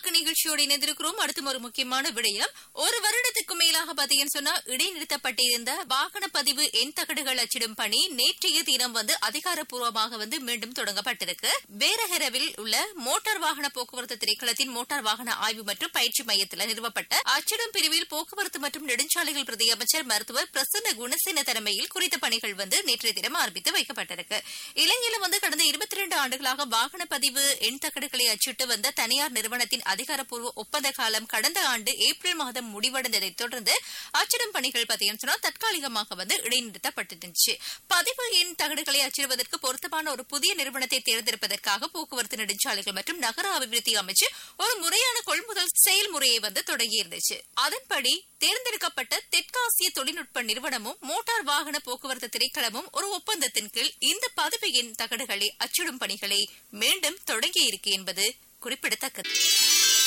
வணக்க நிகழ்ச்சியோடு இணைந்திருக்கிறோம் அடுத்தும் ஒரு முக்கியமான விடயம் ஒரு வருடத்துக்கு மேலாக பாத்தீங்கன்னு சொன்னா இடைநிறுத்தப்பட்டிருந்த வாகன பதிவு எண் தகடுகள் அச்சிடும் பணி நேற்றைய தினம் வந்து அதிகாரப்பூர்வமாக வந்து மீண்டும் தொடங்கப்பட்டிருக்கு பேரஹரவில் உள்ள மோட்டார் வாகன போக்குவரத்து திணைக்களத்தின் மோட்டார் வாகன ஆய்வு மற்றும் பயிற்சி மையத்தில் நிறுவப்பட்ட அச்சிடும் பிரிவில் போக்குவரத்து மற்றும் நெடுஞ்சாலைகள் பிரதி அமைச்சர் மருத்துவர் பிரசன்ன குணசேன தலைமையில் குறித்த பணிகள் வந்து நேற்றைய தினம் ஆரம்பித்து வைக்கப்பட்டிருக்கு இலங்கையில வந்து கடந்த இருபத்தி இரண்டு ஆண்டுகளாக வாகன பதிவு எண் தகடுகளை அச்சிட்டு வந்த தனியார் நிறுவனத்தின் அதிகாரப்பூர்வ ஒப்பந்த காலம் கடந்த ஆண்டு ஏப்ரல் மாதம் முடிவடைந்ததைத் தொடர்ந்து அச்சிடும் பணிகள் பார்த்தீங்கன்னு சொன்னா தற்காலிகமாக வந்து இடைநிறுத்தப்பட்டிருந்துச்சு பதிவு எண் தகடுகளை அச்சிடுவதற்கு பொருத்தமான ஒரு புதிய நிறுவனத்தை தேர்ந்தெடுப்பதற்காக போக்குவரத்து நெடுஞ்சாலைகள் மற்றும் நகர அபிவிருத்தி அமைச்சு ஒரு முறையான கொள்முதல் செயல்முறையை வந்து தொடங்கியிருந்துச்சு அதன்படி தேர்ந்தெடுக்கப்பட்ட தெற்காசிய தொழில்நுட்ப நிறுவனமும் மோட்டார் வாகன போக்குவரத்து திணைக்களமும் ஒரு ஒப்பந்தத்தின் கீழ் இந்த பதிவு எண் தகடுகளை அச்சிடும் பணிகளை மீண்டும் தொடங்கியிருக்கு என்பது குறிப்பிடத்தக்கது